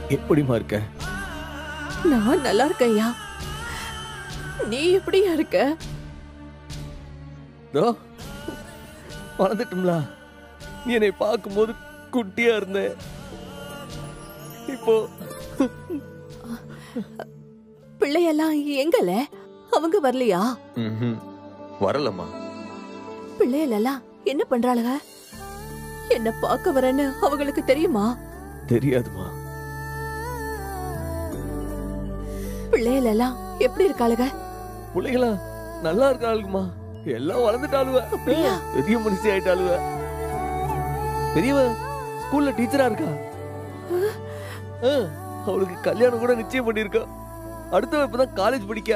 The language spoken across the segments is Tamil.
எப்படிமா இருக்க நான் நல்லா இருக்கேன்யா நீ எப்படியா இருக்க தோ வளர்ந்துட்டும்ல நீ என்னை பார்க்கும்போது குட்டியா இருந்த இப்போ பிள்ளையெல்லாம் எங்கல அவங்க வரலையா ம்ஹும். வரலம்மா பிள்ளைகளெல்லாம் என்ன பண்றாளுக என்ன பார்க்க வரேன்னு அவங்களுக்கு தெரியுமா தெரியாதுமா பிள்ளைகளெல்லாம் எப்படி இருக்காளுக பிள்ளைகளா நல்லா இருக்காளுமா எல்லாம் வளர்ந்துட்டாளுவ அப்படியா? பெரிய மனுஷி ஆயிட்டாளுவ பெரியவ ஸ்கூல்ல டீச்சரா இருக்கா ஆ, அவளுக்கு கல்யாணம் கூட நிச்சயம் பண்ணிருக்கா அடுத்தவ இப்பதான் காலேஜ் படிக்க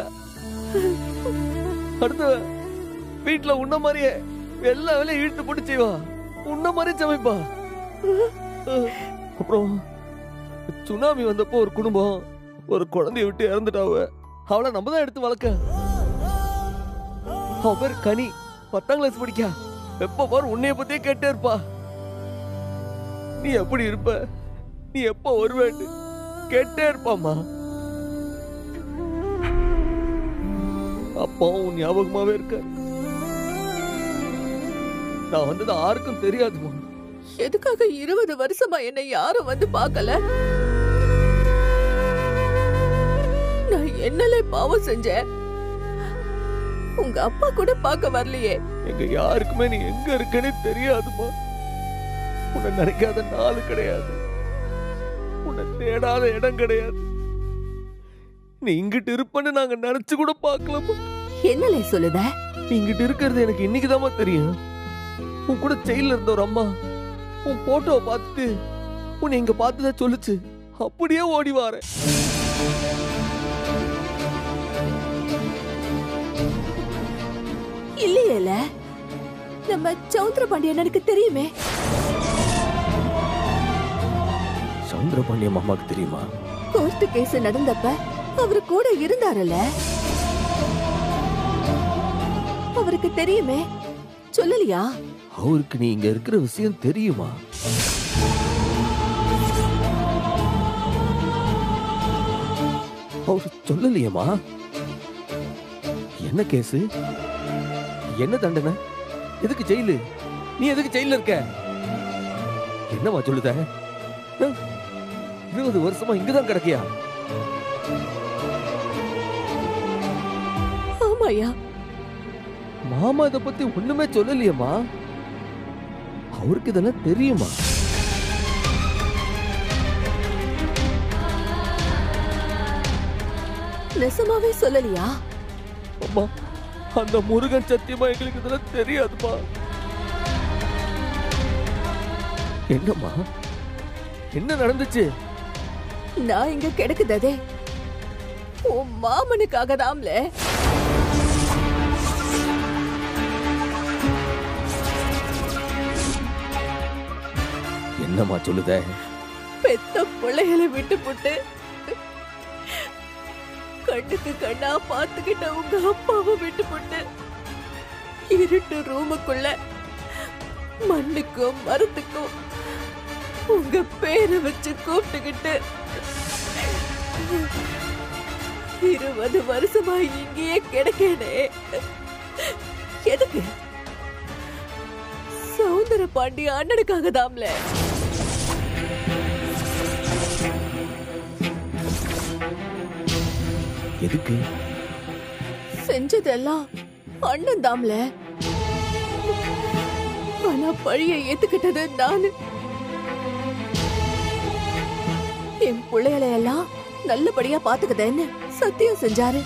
அடுத்தவ வீட்டுல உன்ன மாதிரியே எல்லா வேலையும் இழுத்து போட்டு செய்வா உன்ன மாதிரி சமைப்பா ஆ, அப்புறம் சுனாமி வந்தப்போ ஒரு குடும்பம் ஒரு குழந்தைய விட்டு இறந்துட்டாவ அவளை நம்ம தான் எடுத்து வளர்க்க அவ பேர் கனி பத்தாம் கிளாஸ் படிக்கா எப்ப பாரு உன்னைய பத்தியே கேட்டே இருப்பா நீ எப்படி இருப்ப நீ எப்ப வருவேன்னு கேட்டே இருப்பாம்மா அப்பாவும் உன் ஞாபகமாவே இருக்க நான் வந்தது யாருக்கும் தெரியாதுமா எதுக்காக இருபது வருஷமா என்னை யாரும் வந்து பார்க்கல நான் என்னல பாவம் செஞ்சேன் உங்க அப்பா கூட பார்க்க வரலையே எங்க யாருக்குமே நீ எங்க இருக்கன்னு தெரியாதுமா உன்னை நினைக்காத நாள் கிடையாது உன்னை தேடாத இடம் கிடையாது நீ இங்கிட்டு இருப்பன்னு நாங்க நினைச்சு கூட பார்க்கலமா என்னல சொல்லுத நீ இங்கிட்டு இருக்கிறது எனக்கு இன்னைக்குதாம்மா தெரியும் உன் கூட ஜெயில இருந்த ஒரு அம்மா உன் போட்டோவை பார்த்துட்டு உன்னை இங்க பார்த்ததா சொல்லுச்சு அப்படியே ஓடி வாரேன் இல்லையேல நம்ம சௌந்தர பாண்டியன் எனக்கு தெரியுமே சவுந்தரபாண்டியம் அம்மாக்கு தெரியுமா கோர்ட்டு கேஸ் நடந்தப்ப அவரு கூட இருந்தாருல்ல அவருக்கு தெரியுமே சொல்லலையா அவருக்கு நீ இங்க இருக்கிற விஷயம் தெரியுமா அவர் சொல்லலையேம்மா என்ன கேஸ் என்ன தண்டனை எதுக்கு ஜெயிலு நீ எதுக்கு ஜெயில இருக்க என்னம்மா சொல்லுத அஹ்? இருபது வருஷமா இங்கதான் கிடக்கியா ஆமாயா மாமா இத பத்தி ஒண்ணுமே சொல்லலையேம்மா அவருக்கு இதெல்லாம் தெரியுமா நெசமாவே சொல்லலையா அம்மா அந்த முருகன் சத்தியமா எங்களுக்கு இதெல்லாம் தெரியாதுமா என்னம்மா என்ன நடந்துச்சு நான் இங்க கிடக்குததே உன் மாமனுக்காக தாம்ல என்னம்மா சொல்லுத பெத்த பிள்ளைகளை விட்டு போட்டு கண்ணுக்கு கண்ணா பாத்துக்கிட்ட உங்க அப்பாவை விட்டு போட்டு இருட்டு ரூமுக்குள்ள மண்ணுக்கும் மரத்துக்கும் உங்க பேரை வச்சு கூப்பிட்டுக்கிட்டு இருபது வருஷமா இங்கேயே கிடக்கேனே எதுக்கு சௌந்தர பாண்டி அண்ணனுக்காக தாம்ல எதுக்கு செஞ்சதெல்லாம் அண்ணன் தாம்ல ஆனா பழிய ஏத்துக்கிட்டது நானு என் பிள்ளைகளை எல்லாம் நல்லபடியா பாத்துக்கதேன்னு சத்தியம் செஞ்சாரு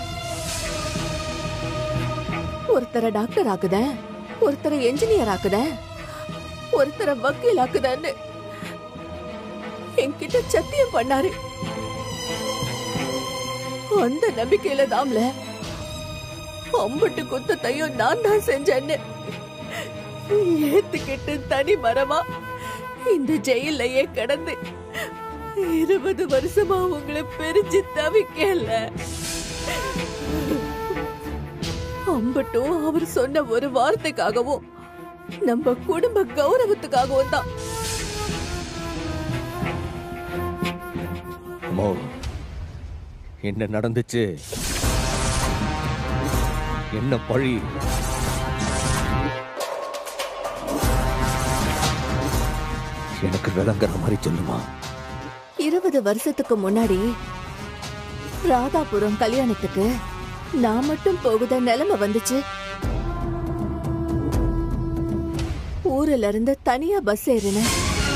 ஒருத்தரை டாக்டர் ஆக்குத ஒருத்தரை என்ஜினியர் ஆக்குத ஒருத்தரை வக்கீல் ஆக்குதன்னு என்கிட்ட சத்தியம் பண்ணாரு அந்த நம்பிக்கையில தாம்ல அம்பட்டு குத்தத்தையும் நான் தான் செஞ்சேன்னு ஏத்துக்கிட்டு தனி மரமா இந்த ஜெயிலையே கடந்து இருபது வருஷமா உங்களை பிரிஞ்சு தவிக்கல அம்பட்டும் அவர் சொன்ன ஒரு வார்த்தைக்காகவும் நம்ம குடும்ப கௌரவத்துக்காகவும் தான் அம்மோ என்ன நடந்துச்சு என்ன பழி எனக்கு விளங்குற மாதிரி சொல்லுமா இருபது வருஷத்துக்கு முன்னாடி ராதாபுரம் கல்யாணத்துக்கு நான் மட்டும் போகுத நிலைமை வந்துச்சு ஊர்ல இருந்து தனியா பஸ் ஏறினேன்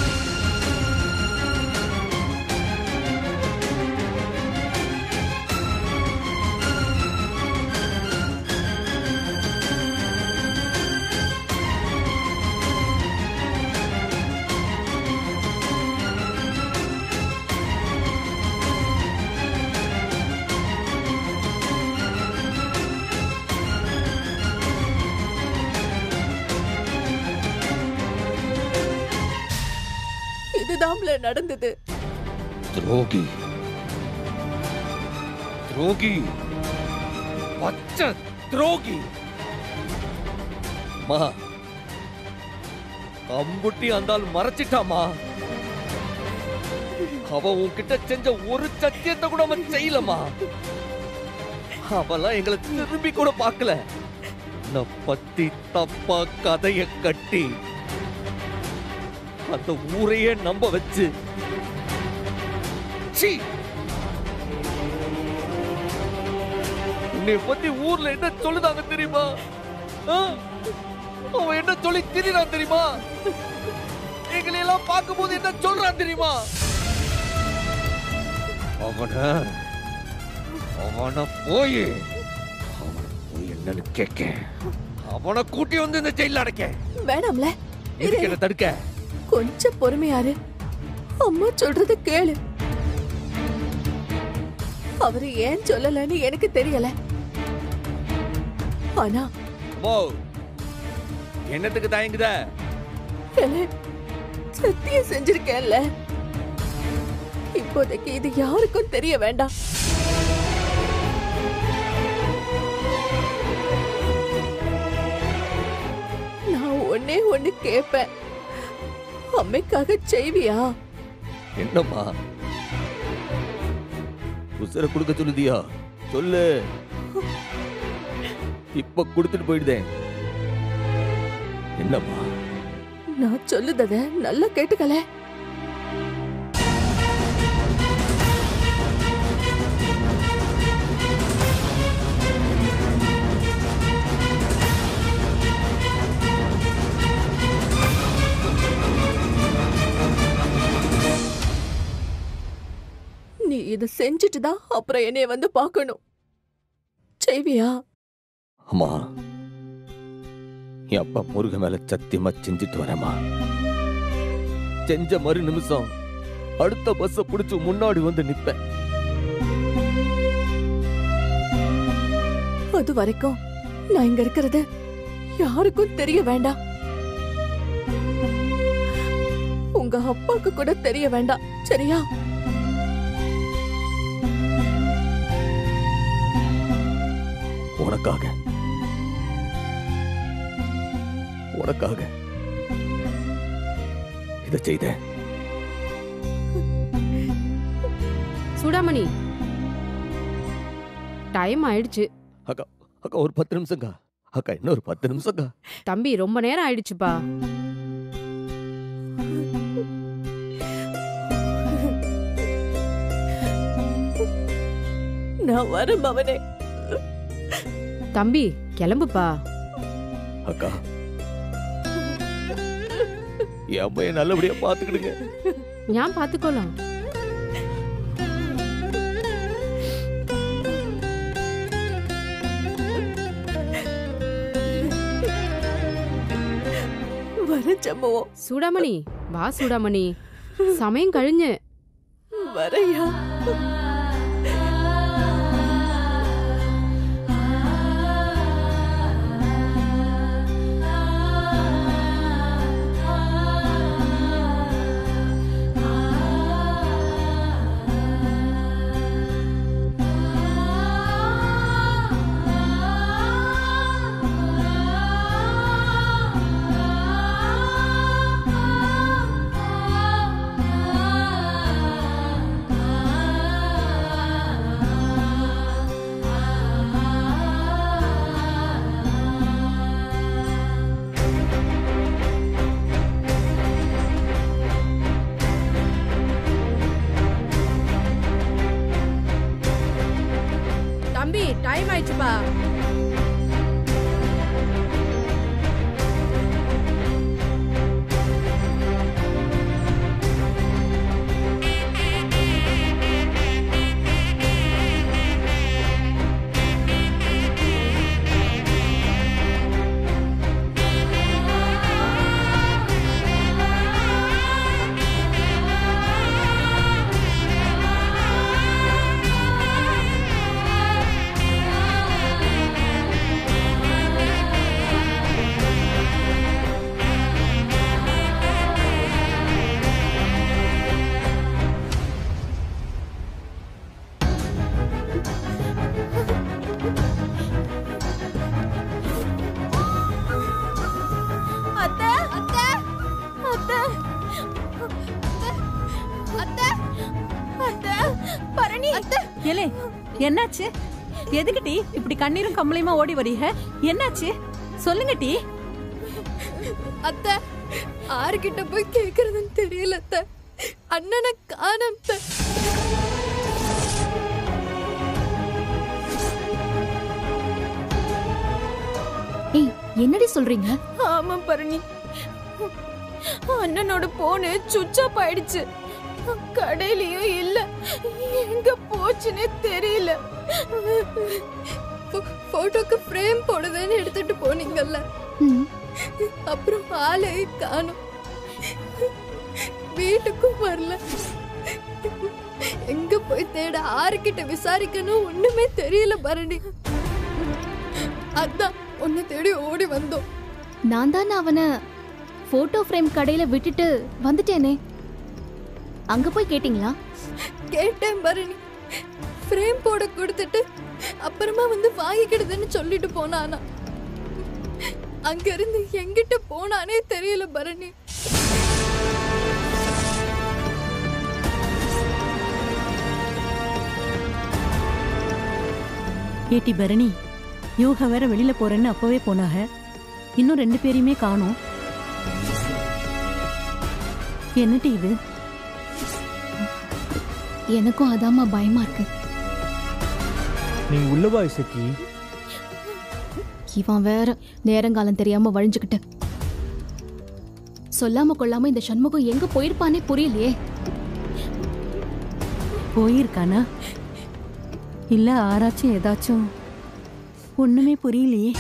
இதுதான்ல நடந்தது துரோகி துரோகி பச்சை துரோகி மா அம்புட்டி அந்தால் மறைச்சிட்டாமா அவ உன்கிட்ட செஞ்ச ஒரு சத்தியத்தை கூட அவன் செய்யலமா அவெல்லாம் எங்களை திரும்பி கூட பார்க்கல நான் பத்தி தப்பா கதைய கட்டி அந்த ஊரையே நம்ப வச்சு சீ உன்னை பத்தி ஊர்ல என்ன சொல்லுதாங்க தெரியுமா ஆ? அவன் என்ன சொல்லி திரிறான் தெரியுமா எங்களை எல்லாம் பார்க்கும்போது என்ன சொல்றான் தெரியுமா அவன அவன போய் அவன போய் என்னன்னு கேட்க அவனை கூட்டி வந்து இந்த ஜெயில அடைக்க வேணாம்ல இதுக்கு என்ன தடுக்க கொஞ்சம் பொறுமையாரு அம்மா சொல்றது கேளு அவரு ஏன் சொல்லலன்னு எனக்கு தெரியல ஆனா மோ என்னத்துக்கு தயங்குத என்ன சத்தியம் செஞ்சிருக்கேன்ல இப்போதைக்கு இது யாருக்கும் தெரிய வேண்டாம் நான் ஒன்னே ஒண்ணு கேட்பேன் அம்மைக்காக செய்வியா என்னம்மா உசுர கொடுக்க சொல்லுதியா சொல்லு இப்ப கொடுத்துட்டு போயிடுதேன் என்னம்மா நான் சொல்லுதத நல்லா கேட்டுக்கல நீ இத செஞ்சுட்டு தான் அப்புறம் என்னைய வந்து பார்க்கணும் செய்வியா அம்மா என் அப்பா முருக மேல சத்தியமா செஞ்சுட்டு வரேம்மா செஞ்ச மறு நிமிஷம் அடுத்த பஸ்ஸ புடிச்சு முன்னாடி வந்து நிப்பேன் அது வரைக்கும் நான் இங்க இருக்கிறது யாருக்கும் தெரிய வேண்டாம் உங்க அப்பாக்கு கூட தெரிய வேண்டாம் சரியா உனக்காக உனக்காக இதை செய்தேன் சுடாமணி டைம் ஆயிடுச்சு அக்கா அக்கா ஒரு பத்து நிமிஷம்க்கா அக்கா இன்னும் ஒரு பத்து நிமிஷம்க்கா தம்பி ரொம்ப நேரம் ஆயிடுச்சுப்பா நான் வரேன் மவனே தம்பி கிளம்புப்பா அக்கா என் அம்மையை நல்லபடியா பாத்துக்கிடுங்க ഞാൻ പാത്തുക്കോളാം வரேன் சம்பவம் சூடாமணி வா சூடாமணி സമയം കഴിഞ്ഞ് வரையா Ah தம்பி டைம் ஆயிடுச்சுப்பா அத்தை அத்தை அத்தை அத்தை அத்தை பரணி அத்தை ஏலே என்னாச்சு எதுக்கு டீ இப்படி கண்ணீரும் கம்பளையுமா ஓடி வரீங்க என்னாச்சு சொல்லுங்க டீ அத்தை ஆர்கிட்ட போய் கேக்குறதுன்னு தெரியல அத்தை அண்ணனை காணோம் அத்தை. ஏய் என்னடி சொல்றீங்க ஆமா பரணி அண்ணனோட போனு சுவிட்ச் ஆஃப் ஆயிடுச்சு கடையிலயும் இல்ல எங்க போச்சுன்னே தெரியல போ- போட்டோக்கு ஃப்ரேம் போடுதுன்னு எடுத்துட்டு போனீங்கல்ல ம், அப்புறம் ஆளே காணும் வீட்டுக்கும் வரல எங்க போய் தேட ஆறுகிட்ட விசாரிக்கணும் ஒண்ணுமே தெரியல பரணி அதான் உன்னை தேடி ஓடி வந்தோம் நான் தானே அவனை போட்டோ ஃப்ரேம் கடையில விட்டுட்டு வந்துட்டேனே அங்க போய் கேட்டிங்களா கேட்டேன் பரணி ஃப்ரேம் போட கொடுத்துட்டு அப்புறமா வந்து வாங்கிக்கிடுதுன்னு சொல்லிட்டு போனானா அங்க இருந்து எங்கிட்ட போனானே தெரியல பரணி ஏட்டி பரணி யோகா வேற வெளியில போறேன்னு அப்பவே போனாக இன்னும் ரெண்டு பேரையுமே காணோம் என்னட்டி இது எனக்கும் அதாம்மா பயமா இருக்கு நீ உள்ளவா இசக்கி இவன் வேற நேரங்காலம் தெரியாம வழிஞ்சுக்கிட்டு சொல்லாம கொள்ளாம இந்த சண்முகம் எங்க போயிருப்பானே புரியலையே போயிருக்கானா இல்ல ஆராச்சும் ஏதாச்சும் ஒண்ணுமே புரியலையே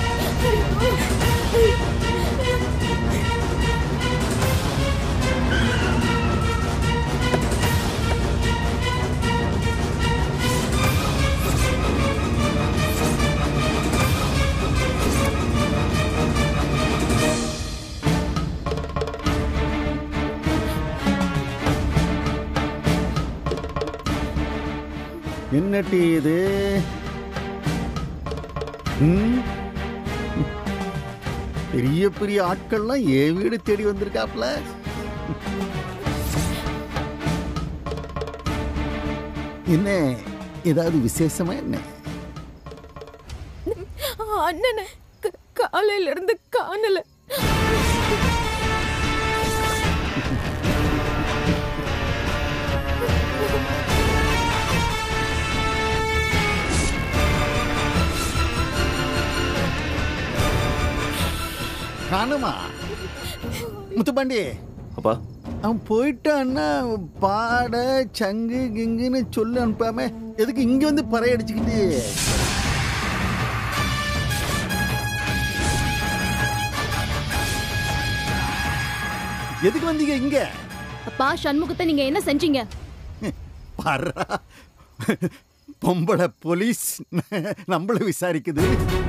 என்ன டீ இது ம்? பெரிய பெரிய ஆட்கள்லாம் என் வீடு தேடி வந்திருக்காப்ல என்ன ஏதாவது விசேஷமா என்ன அண்ணனை க- காலையில இருந்து காணல காணுமா முத்துப்பாண்டி அப்பா அவன் போயிட்டான்னா பாட சங்கு கிங்குன்னு சொல்லி அனுப்பாம எதுக்கு இங்க வந்து பறையடிச்சுக்கிட்டு எதுக்கு வந்தீங்க இங்க அப்பா சண்முகத்தை நீங்க என்ன செஞ்சீங்க பர்றா பொம்பளை போலீஸ் நம்மள விசாரிக்குது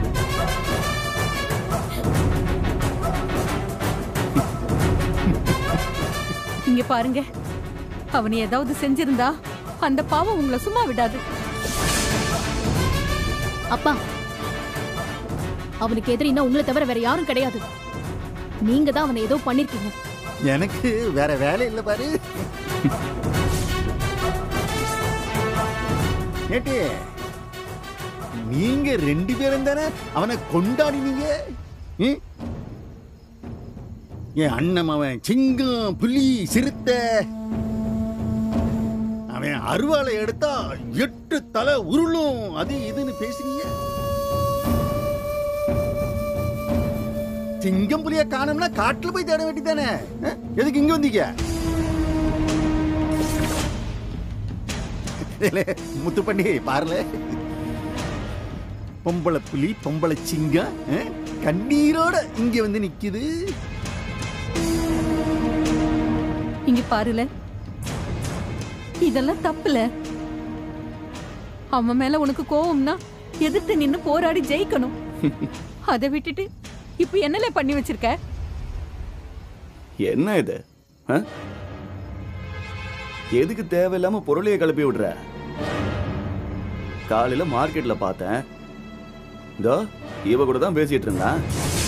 இங்க பாருங்க அவன் ஏதாவது செஞ்சிருந்தா அந்த பாவம் உங்களை சும்மா விடாது அப்பா அவனுக்கு எதிரின்னா உங்களை தவிர வேற யாரும் கிடையாது நீங்க தான் அவனை ஏதோ பண்ணிருக்கீங்க எனக்கு வேற வேலை இல்லை பாரு ஏட்டி நீங்க ரெண்டு பேரும் தானே அவனை கொண்டாடினீங்க ம்? என் அண்ணன் அவன் சிங்கம் புலி சிறுத்தை அவன் அருவாளை எடுத்தா எட்டு தலை உருளும் அது இதுன்னு பேசுறீங்க சிங்கம் புலிய காணோம்னா காட்டுல போய் தேட வேண்டியதானே அஹ்? எதுக்கு இங்க வந்தீங்க இல்ல, முத்துப்பண்டி பாருல பொம்பளை புலி பொம்பளை சிங்கம் அஹ்? கண்ணீரோட இங்க வந்து நிக்குது இங்க பாருல இதெல்லாம் தப்புல அவன் மேல உனக்கு கோவம்னா எதிர்த்து நின்னு போராடி ஜெயிக்கணும் அதை விட்டுட்டு இப்ப என்னல பண்ணி வச்சிருக்க என்ன இது ஆ? எதுக்கு தேவையில்லாம பொருளைய கிளப்பி விடுற காலையில மார்க்கெட்ல பார்த்தேன் இதோ இவ கூட தான் பேசிட்டு இருந்தான்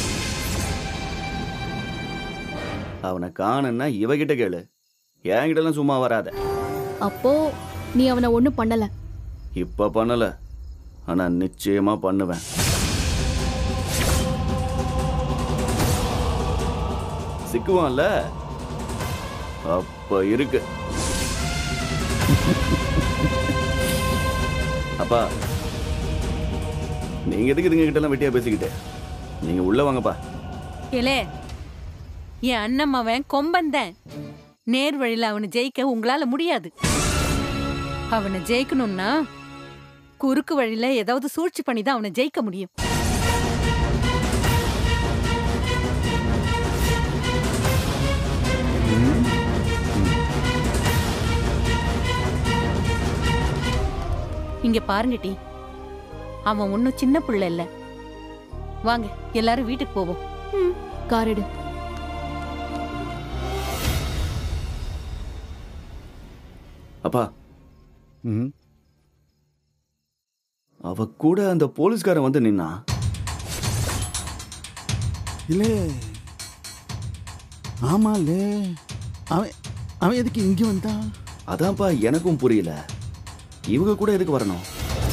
அவனை காணன்னா இவகிட்ட கேளு என்கிட்ட எல்லாம் சும்மா வராத அப்போ நீ அவனை ஒண்ணும் பண்ணல இப்ப பண்ணல ஆனா நிச்சயமா பண்ணுவேன் சிக்குவான்ல அப்ப இருக்கு அப்பா நீங்க எதுக்கு இதுங்க கிட்ட எல்லாம் வெட்டியா பேசிக்கிட்டு நீங்க உள்ள வாங்கப்பா ஏலே என் அண்ணன் அவன் கொம்பந்தன் நேர் வழியில அவனை ஜெயிக்க உங்களால முடியாது அவனை ஜெயிக்கணும்னா குறுக்கு வழியில ஏதாவது சூழ்ச்சி பண்ணி தான் அவனை ஜெயிக்க முடியும் இங்க பாருங்க டி அவன் ஒன்னும் சின்ன புள்ள இல்ல வாங்க எல்லாரும் வீட்டுக்கு போவோம் காரிடு அப்பா ம் அவ கூட அந்த போலீஸ்காரன் வந்து நின்னா இல்ல ஆமால அவன் அவன் எதுக்கு இங்க வந்தான் அதான்ப்பா எனக்கும் புரியல இவங்க கூட எதுக்கு வரணும்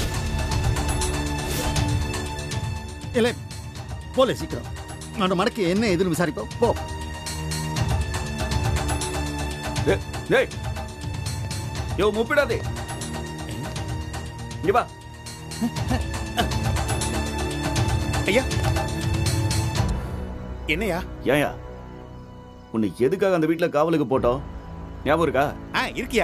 இல்ல போல சீக்கிரம் அவனோட மடக்கு என்ன எதுன்னு விசாரிப்போம் போ டேய், டேய் யோ முப்பிடாதே இங்க வா ஐயா என்னையா ஏயா உன்னை எதுக்காக அந்த வீட்ல காவலுக்கு போட்டோம் ஞாபகம் இருக்கா ஆ இருக்கியா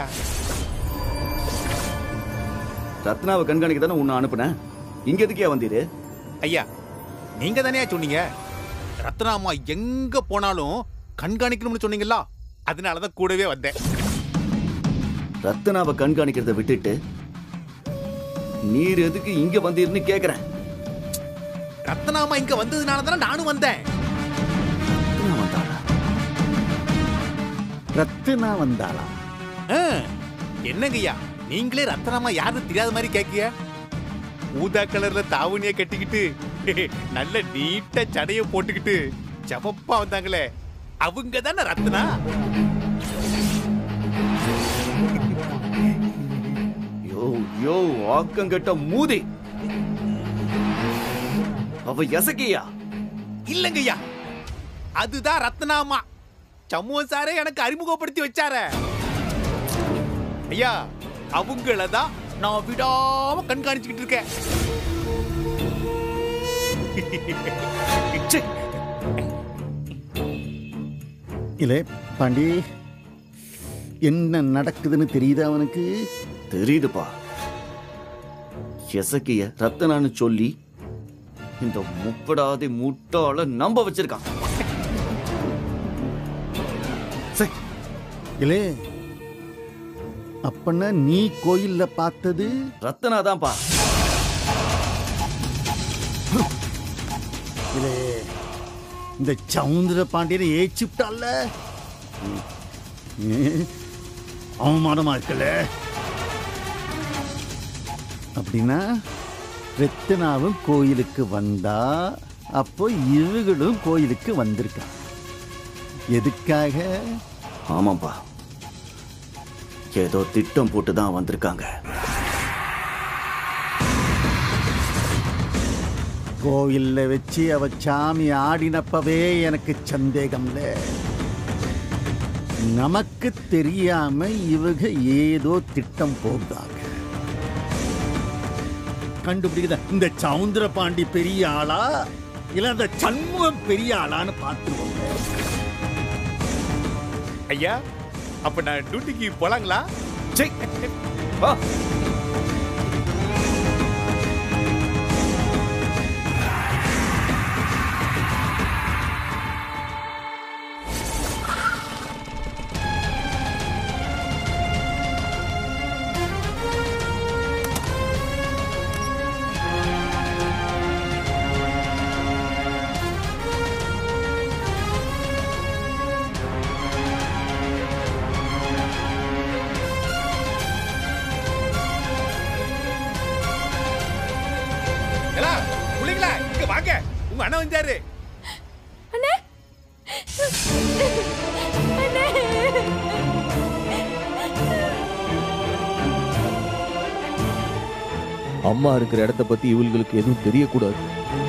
ரத்னாவை கண்காணிக்க தானே உன்னை அனுப்புனேன் இங்க எதுக்கே வந்தீரு ஐயா நீங்க தானே சொன்னீங்க ரத்னாமா எங்க போனாலும் கண்காணிக்கணும்னு சொன்னீங்களா அதனாலதான் கூடவே வந்தேன் ரத்னாவை கண்காணிக்கிறத விட்டுட்டு நீர் எதுக்கு இங்க வந்தீர்னு கேக்குறேன் ரத்னாமா இங்க வந்ததுனால தானே நானும் வந்தேன் ரத்னா வந்தாளா? ரத்தினா வந்தாளா ஆ, என்னங்கய்யா நீங்களே ரத்னாமா யாருன்னு தெரியாத மாதிரி கேக்கிய ஊதா கலர்ல தாவணிய கட்டிக்கிட்டு நல்ல நீட்ட சடைய போட்டுக்கிட்டு ஜபப்பா வந்தாங்களே அவங்க தானே ரத்னா யோ யோ ஆக்கங்கட்ட மூதி அவ எசக்கியா இல்லங்கய்யா அதுதான் ரத்னாமா சம்முவன் சாரே எனக்கு அறிமுகப்படுத்தி வச்சார ஐயா அவங்கள தான் நான் விடாம கண்காணிச்சுக்கிட்டு இருக்கேன் ச்சே, இல்ல பாண்டி என்ன நடக்குதுன்னு தெரியுதா அவனுக்கு தெரியுதுப்பா எசக்கிய ரத்தனான்னு சொல்லி இந்த முப்படாதி முட்டாள நம்ப வச்சிருக்கான் சே, இல்லே அப்பன்னா நீ கோயில்ல பார்த்தது ரத்தனா தான்ப்பா இல்லே இந்த சவுந்தர பாண்டியனை ஏச்சுட்டால அவமானமா இருக்குல்ல அப்படின்னா ரத்தினாவும் கோயிலுக்கு வந்தா அப்போ இவங்களும் கோயிலுக்கு வந்திருக்காங்க எதுக்காக ஆமாப்பா ஏதோ திட்டம் போட்டு தான் வந்திருக்காங்க கோயில்ல வச்சு அவ சாமி ஆடினப்பவே எனக்கு சந்தேகம்ல நமக்கு தெரியாம இவங்க ஏதோ திட்டம் போடுறாங்க கண்டுபிடிக்குதா இந்த சவுந்தர பாண்டி பெரிய ஆளா இல்ல அந்த சண்முகம் பெரிய ஆளான்னு பார்த்துருவோம் ஐயா அப்ப நான் டியூட்டிக்கு போலாங்களா சை வா எலா புள்ளைங்களா இங்க வாங்க உங்க அண்ணன் வந்தாரு அம்மா இருக்கிற இடத்த பத்தி இவங்களுக்கு எதுவும் தெரியக்கூடாது